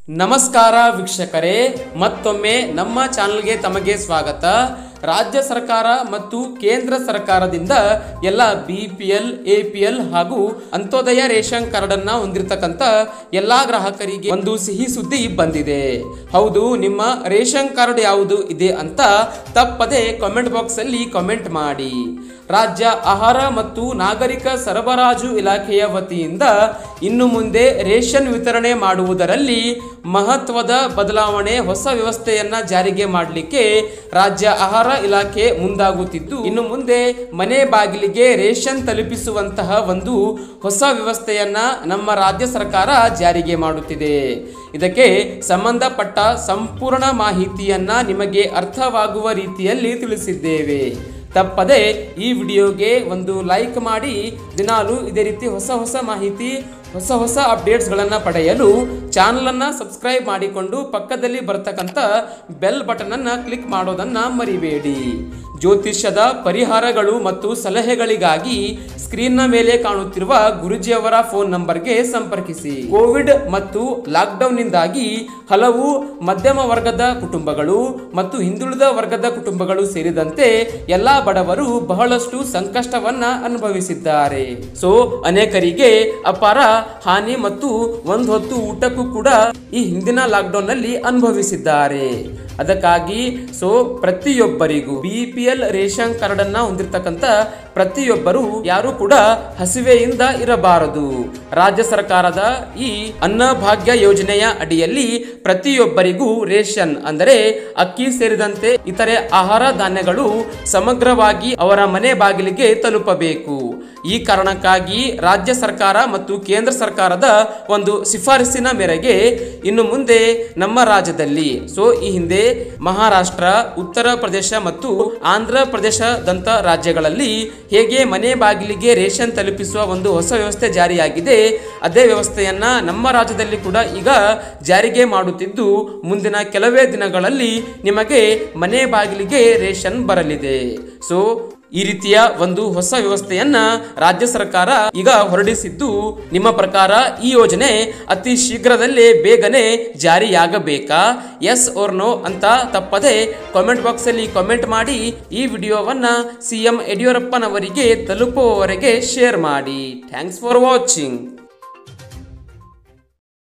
ನಮಸ್ಕಾರ ವೀಕ್ಷಕರೇ ಮತ್ತೊಮ್ಮೆ ನಮ್ಮ ಚಾನಲ್ಗೆ ತಮಗೆ ಸ್ವಾಗತ ರಾಜ್ಯ ಸರ್ಕಾರ ಮತ್ತು ಕೇಂದ್ರ ಸರ್ಕಾರದಿಂದ ಎಲ್ಲ B P L A P L ಹಾಗೂ ಅಂತ್ಯೋದಯ ರೇಷನ್ ಕಾರ್ಡ್ ಅನ್ನ ಹೊಂದಿರತಕ್ಕಂತ ಎಲ್ಲಾ ಗ್ರಾಹಕರಿಗೆ ಒಂದು ಸಿಹಿ ಸುದ್ದಿ ಬಂದಿದೆ ಹೌದು ನಿಮ್ಮ ರೇಷನ್ ಕಾರ್ಡ್ ಯಾವುದು ಇದೆ ಅಂತ ತಪ್ಪದೆ ಕಾಮೆಂಟ್ ಬಾಕ್ಸ್ ಅಲ್ಲಿ ಕಾಮೆಂಟ್ ಮಾಡಿ ರಾಜ್ಯ ಆಹಾರ ಮತ್ತು ನಾಗರಿಕ ಸರಬರಾಜು ಇಲಾಖೆಯ ವತಿಯಿಂದ ಇನ್ನು ಮುಂದೆ ರೇಷನ್ ವಿತರಣೆ ಮಾಡುವುದರಲ್ಲಿ ಮಹತ್ವದ ಬದಲಾವಣೆ ಹೊಸ ವ್ಯವಸ್ಥೆಯನ್ನ ಜಾರಿಗೆ ಮಾಡಲಿಕ್ಕೆ ರಾಜ್ಯ ಆಹಾರ ಇಲಾಖೆ ಮುಂದಾಗುತ್ತಿದ್ದು ಇನ್ನು ಮುಂದೆ ಮನೆ ಬಾಗಿಲಿಗೆ ರೇಷನ್ ತಲುಪಿಸುವಂತಹ ಒಂದು ಹೊಸ ವ್ಯವಸ್ಥೆಯನ್ನ ನಮ್ಮ ರಾಜ್ಯ ಸರ್ಕಾರ ಜಾರಿಗೆ ಮಾಡುತ್ತಿದೆ ಇದಕ್ಕೆ ಸಂಬಂಧಪಟ್ಟ ಸಂಪೂರ್ಣ ಮಾಹಿತಿಯನ್ನ ನಿಮಗೆ ಅರ್ಥವಾಗುವ ರೀತಿಯಲ್ಲಿ ತಿಳಿಸಿದ್ದೇವೆ ತಪ್ಪದೆ ಈ ವಿಡಿಯೋಗೆ ಒಂದು ಲೈಕ್ ಮಾಡಿ ದಿನಾಲು ಇದೇ ರೀತಿ ಹೊಸ ಹೊಸ ಮಾಹಿತಿ ಹೊಸ ಹೊಸ ಅಪ್ಡೇಟ್ಸ್ಗಳನ್ನು ಪಡೆಯಲು ಚಾನಲನ್ನು ಸಬ್ಸ್ಕ್ರೈಬ್ ಮಾಡಿಕೊಂಡು ಪಕ್ಕದಲ್ಲಿ ಬರ್ತಕ್ಕಂಥ ಬೆಲ್ ಬಟನನ್ನು ಕ್ಲಿಕ್ ಮಾಡೋದನ್ನು ಮರಿಬೇಡಿ ಜ್ಯೋತಿಷ್ಯದ ಪರಿಹಾರಗಳು ಮತ್ತು ಸಲಹೆಗಳಿಗಾಗಿ ಸ್ಕ್ರೀನ್ನ ಮೇಲೆ ಕಾಣುತ್ತಿರುವ ಗುರುಜಿಯವರ ಫೋನ್ ನಂಬರ್ಗೆ ಸಂಪರ್ಕಿಸಿ ಕೋವಿಡ್ ಮತ್ತು ಲಾಕ್ಡೌನ್ನಿಂದಾಗಿ ಹಲವು ಮಧ್ಯಮ ವರ್ಗದ ಕುಟುಂಬಗಳು ಮತ್ತು ಹಿಂದುಳಿದ ವರ್ಗದ ಕುಟುಂಬಗಳು ಸೇರಿದಂತೆ ಎಲ್ಲಾ ಬಡವರು ಬಹಳಷ್ಟು ಸಂಕಷ್ಟವನ್ನ ಅನುಭವಿಸಿದ್ದಾರೆ ಸೊ ಅನೇಕರಿಗೆ ಅಪಾರ ಹಾನಿ ಮತ್ತು ಒಂದು ಹೊತ್ತು ಊಟಕ್ಕೂ ಕೂಡ ಈ ಹಿಂದಿನ ಲಾಕ್ಡೌನ್ ನಲ್ಲಿ ಅನುಭವಿಸಿದ್ದಾರೆ ಅದಕ್ಕಾಗಿ ಸೊ ಪ್ರತಿಯೊಬ್ಬರಿಗೂ B P L ration card ಅನ್ನ ಹೊಂದಿರತಕ್ಕಂತ ಪ್ರತಿಯೊಬ್ಬರು ಯಾರು ಕೂಡ ಹಸಿವೆಯಿಂದ ಇರಬಾರದು ರಾಜ್ಯ ಸರ್ಕಾರದ ಈ ಅನ್ನಭಾಗ್ಯ ಯೋಜನೆಯ ಅಡಿಯಲ್ಲಿ ಪ್ರತಿಯೊಬ್ಬರಿಗೂ ರೇಷನ್ ಅಂದರೆ ಅಕ್ಕಿ ಸೇರಿದಂತೆ ಇತರೆ ಆಹಾರ ಧಾನ್ಯಗಳು ಸಮಗ್ರವಾಗಿ ಅವರ ಮನೆ ಬಾಗಿಲಿಗೆ ತಲುಪಬೇಕು ಈ ಕಾರಣಕ್ಕಾಗಿ ರಾಜ್ಯ ಸರ್ಕಾರ ಮತ್ತು ಕೇಂದ್ರ ಸರ್ಕಾರದ ಒಂದು ಶಿಫಾರಸಿನ ಮೇರೆಗೆ ಇನ್ನು ಮುಂದೆ ನಮ್ಮ ರಾಜ್ಯದಲ್ಲಿ ಸೊ ಈ ಹಿಂದೆ ಮಹಾರಾಷ್ಟ್ರ ಉತ್ತರ ಪ್ರದೇಶ ಮತ್ತು ಆಂಧ್ರ ಪ್ರದೇಶದಂತ ರಾಜ್ಯಗಳಲ್ಲಿ ಹೇಗೆ ಮನೆ ಬಾಗಿಲಿಗೆ ರೇಷನ್ ತಲುಪಿಸುವ ಒಂದು ಹೊಸ ವ್ಯವಸ್ಥೆ ಜಾರಿಯಾಗಿದೆ ಅದೇ ವ್ಯವಸ್ಥೆಯನ್ನ ನಮ್ಮ ರಾಜ್ಯದಲ್ಲಿ ಕೂಡ ಈಗ ಜಾರಿಗೆ ಮಾಡುತ್ತಿದ್ದು ಮುಂದಿನ ಕೆಲವೇ ದಿನಗಳಲ್ಲಿ ನಿಮಗೆ ಮನೆ ಬಾಗಿಲಿಗೆ ರೇಷನ್ ಬರಲಿದೆ ಸೊ ಈ ರೀತಿಯ ಒಂದು ಹೊಸ ವ್ಯವಸ್ಥೆಯನ್ನ ರಾಜ್ಯ ಸರ್ಕಾರ ಈಗ ಹೊರಡಿಸಿದ್ದು ನಿಮ್ಮ ಪ್ರಕಾರ ಈ ಯೋಜನೆ ಅತಿ ಶೀಘ್ರದಲ್ಲೇ ಬೇಗನೆ ಜಾರಿಯಾಗಬೇಕಾ ಎಸ್ ಓರ್ ನೋ ಅಂತ ತಪ್ಪದೆ ಕಾಮೆಂಟ್ ಬಾಕ್ಸ್ ಅಲ್ಲಿ ಕಾಮೆಂಟ್ ಮಾಡಿ ಈ ವಿಡಿಯೋವನ್ನ ಸಿ ಎಂ ಯಡಿಯೂರಪ್ಪನವರಿಗೆ ತಲುಪುವವರೆಗೆ ಶೇರ್ ಮಾಡಿ ಥ್ಯಾಂಕ್ಸ್ ಫಾರ್ ವಾಚಿಂಗ್